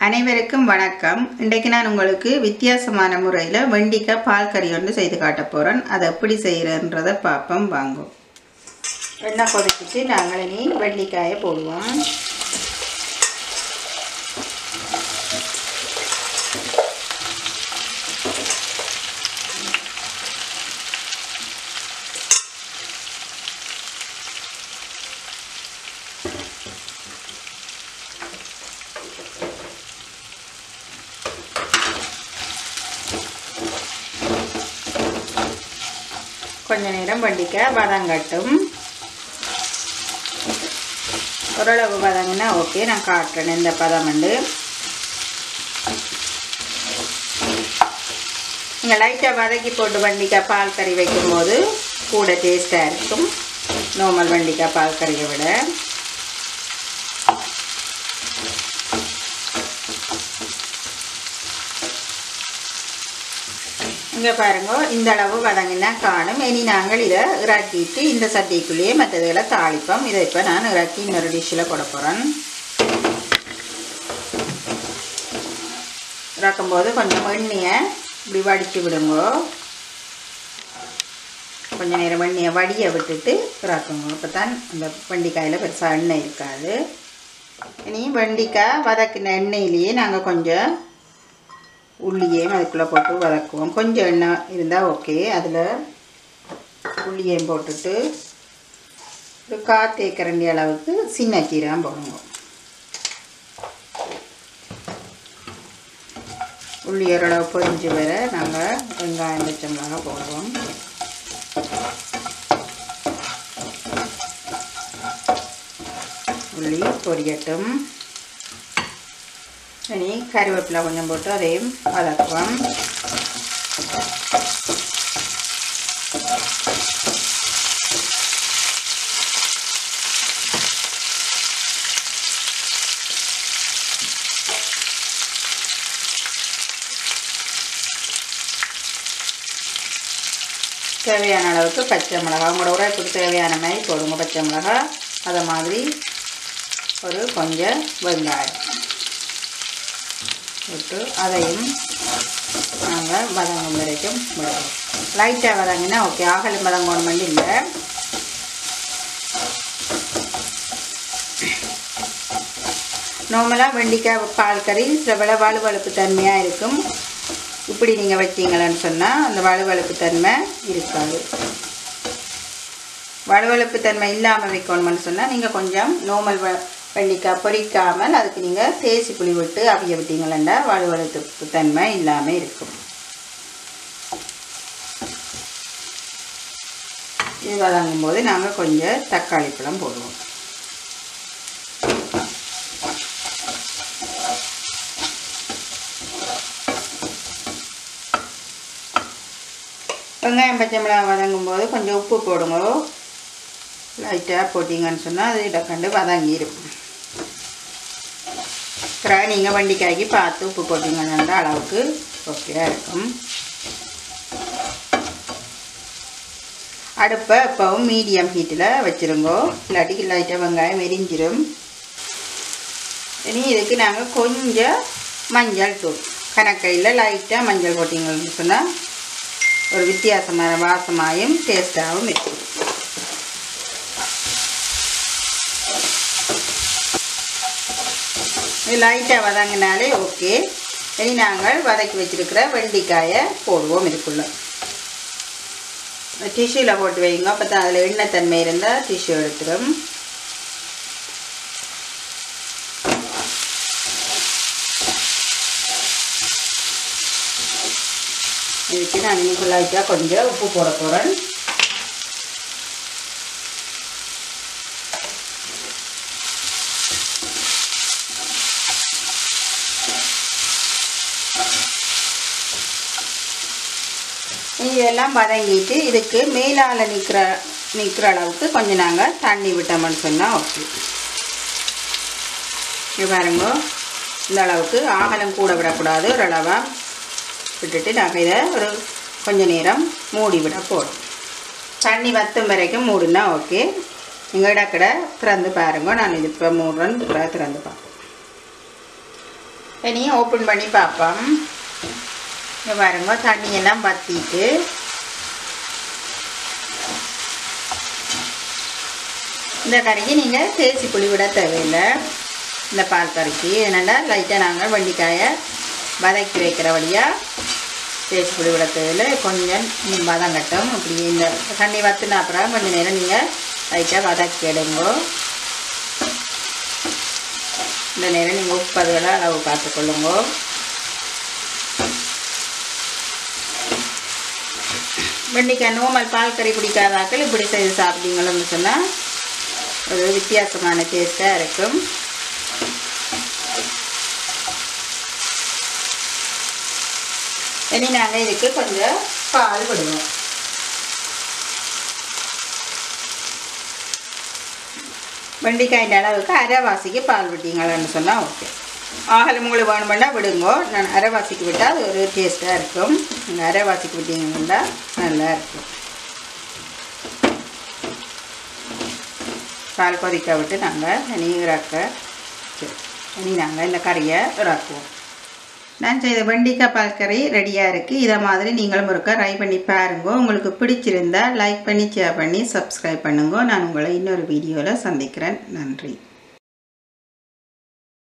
அனைவருக்கும் வணக்கம் இன்றைக்கு நான் உங்களுக்கு வித்தியாசமான முறையில் வெண்டிக்காய் பால் கறி ஒன்று செய்து காட்ட போகிறேன் அதை எப்படி செய்கிறன்றதை பார்ப்போம் வாங்கும் எண்ணெய் கொதிச்சிட்டு நாங்கள் இனி வெண்டிக்காயை போடுவோம் கொஞ்ச நேரம் வண்டிக்காய் வதங்கட்டும் ஓரளவு வதங்கினா ஓகே நான் காட்டுறேன் இந்த பதம் வந்து நீங்கள் லைட்டாக வதக்கி போட்டு வண்டிக்காய் பால் கறி வைக்கும்போது கூட டேஸ்ட்டாக இருக்கும் நார்மல் வண்டிக்காய் பால் கறியை விட இங்கே பாருங்க இந்த அளவு வதங்கினா காணும் இனி நாங்கள் இதை இறக்கிட்டு இந்த சட்டிக்குள்ளேயே மற்றதுகளை தாளிப்போம் இதை இப்போ நான் இறக்கி இன்னொரு டிஷ்ஷில் போட போகிறேன் இறக்கும்போது கொஞ்சம் எண்ணெயை இப்படி வடித்து விடுங்க கொஞ்சம் நேரம் எண்ணெயை வடியை விட்டுட்டு இறக்குங்க அப்போ தான் அந்த வெண்டிக்காயில் பெருசாக எண்ணெய் இருக்காது இனி வெண்டிக்காய் வதக்கின எண்ணெயிலேயே நாங்கள் கொஞ்சம் உள்ளியையும் அதுக்குள்ளே போட்டு வதக்குவோம் கொஞ்சம் எண்ணெய் இருந்தால் ஓகே அதில் உள்ளியையும் போட்டுட்டு ஒரு காத்தே கரண்டி அளவுக்கு சின்ன சீரகம் போடுங்க உள்ளி ஓரளவு பொரிஞ்சு வர நாங்கள் வெங்காயம் பச்சை மிளகாய் போடுவோம் உள்ளி பொரியட்டும் இனி கருவேப்பிலை கொஞ்சம் போட்டு அதையும் வதக்குவோம் தேவையான அளவுக்கு பச்சை மிளகா உங்களோட உரைப்புக்கு தேவையான மாதிரி போடுங்க பச்சை மிளகா அதை மாதிரி ஒரு கொஞ்சம் வெங்காயம் விட்டு அதையும் நாங்கள் வதங்கும் வரைக்கும் விடுவோம் லைட்டாக வதங்கினா ஓகே ஆகலும் வதங்கணும் மட்டும் இல்லை நார்மலாக வெண்டிக்காய் பால் கறி சில வில வலுவழுப்பு தன்மையாக இருக்கும் இப்படி நீங்கள் வச்சிங்களேன்னு சொன்னால் அந்த வலுவழுப்பு தன்மை இருக்காது வலுவழுப்பு தன்மை இல்லாமல் வைக்கணும்னு சொன்னால் நீங்கள் கொஞ்சம் நார்மல் வெண்டிக்காய் பொரிக்காமல் அதுக்கு நீங்கள் தேசி புளி விட்டு அவிய விட்டீங்களா வலுவழுப்பு தன்மை இல்லாமல் இருக்கும் இது வதங்கும் போது நாங்கள் கொஞ்சம் தக்காளி பழம் போடுவோம் வெங்காயம் பச்சை மிளகாய் வதங்கும் போது கொஞ்சம் உப்பு போடுங்க லைட்டாக போட்டிங்கன்னு சொன்னால் அது இடக்கண்டு வதங்கிடும் அப்புறம் நீங்கள் வண்டிக்காய்க்கு பார்த்து உப்பு போட்டிங்கன்னா அளவுக்கு ஓகேயாக இருக்கும் அடுப்பை எப்பவும் மீடியம் ஹீட்டில் வச்சுருங்கோ இல்லாட்டிக்கு லைட்டாக வெங்காயம் எரிஞ்சிடும் இனி இதுக்கு நாங்கள் கொஞ்சம் மஞ்சள் தூள் கணக்கையில் லைட்டாக மஞ்சள் போட்டிங்கன்னு சொன்னால் ஒரு வித்தியாசமான வாசமாயும் டேஸ்ட்டாகவும் இருக்கும் இது லைட்டாக வதங்கினாலே ஓகே இனி நாங்கள் வதக்கி வச்சுருக்கிற வெண்டிக்காயை போடுவோம் இதுக்குள்ளே டிஷ்யூவில் போட்டு வைங்க அப்போ தான் அதில் எண்ணெய் தன்மை இருந்தால் டிஷ்யூ எடுத்துடும் இதுக்கு நான் இன்னைக்கு லைட்டாக கொஞ்சம் உப்பு போட போகிறேன் இதெல்லாம் வதங்கிட்டு இதுக்கு மேலால் நிற்கிற நிற்கிற அளவுக்கு கொஞ்சம் நாங்கள் தண்ணி விட்டோம்னு சொன்னால் ஓகே இது பாருங்க இந்த அளவுக்கு ஆகலம் கூட விடக்கூடாது ஓரளவாக விட்டுட்டு நாங்கள் இதை ஒரு கொஞ்ச நேரம் மூடி விட போடும் தண்ணி வத்தும் வரைக்கும் மூடினா ஓகே நீங்கள் இடக்கடை திறந்து பாருங்க நான் இது இப்போ மூடுறேன் பிறகு திறந்து பார்ப்போம் இனி ஓப்பன் பண்ணி பார்ப்போம் இங்கே பாருங்க தண்ணியெல்லாம் பற்றிட்டு இந்த கறிக்கு நீங்கள் தேசி புளி விட தேவையில்லை இந்த பால் கறிக்கு என்னென்னா லைட்டாக நாங்கள் வண்டிக்காயை வதக்கி வைக்கிற வழியாக தேசி புளி விட தேவையில்லை கொஞ்சம் வதம் கட்டும் இப்படி இந்த தண்ணி வத்துன அப்புறம் கொஞ்சம் நேரம் நீங்கள் லைட்டாக வதக்கி எடுங்க இந்த நேரம் நீங்கள் உப்பு அதுகளை அளவு பார்த்துக்கொள்ளுங்க வெண்டைக்காய் நோமல் பால் கறி பிடிக்காதாக்கள் இப்படி செய்து சாப்பிட்டீங்களோன்னு சொன்னால் ஒரு வித்தியாசமான டேஸ்ட்டாக இருக்கும் இனி நாங்கள் இதுக்கு கொஞ்சம் பால் விடுவோம் வெண்டைக்காயின் அளவுக்கு அரைவாசிக்கு பால் விட்டீங்களான்னு சொன்னால் ஓகே ஆகலம் உங்களுக்கு வேணுமெண்டா விடுங்கோ நான் அரைவாசிக்கு விட்டால் அது ஒரு டேஸ்ட்டாக இருக்கும் நீங்கள் அரைவாசிக்கு விட்டீங்கன்னா நல்லா இருக்கும் பால் கொதிக்க விட்டு நாங்கள் இனி இறக்க சரி இனி நாங்கள் இந்த கறியை இறக்குவோம் நான் செய்த வெண்டிக்காய் பால் கறி ரெடியாக இருக்குது இதை மாதிரி நீங்களும் ஒருக்கா ட்ரை பண்ணி பாருங்க உங்களுக்கு பிடிச்சிருந்தா லைக் பண்ணி ஷேர் பண்ணி சப்ஸ்கிரைப் பண்ணுங்க நான் உங்களை இன்னொரு வீடியோவில் சந்திக்கிறேன் நன்றி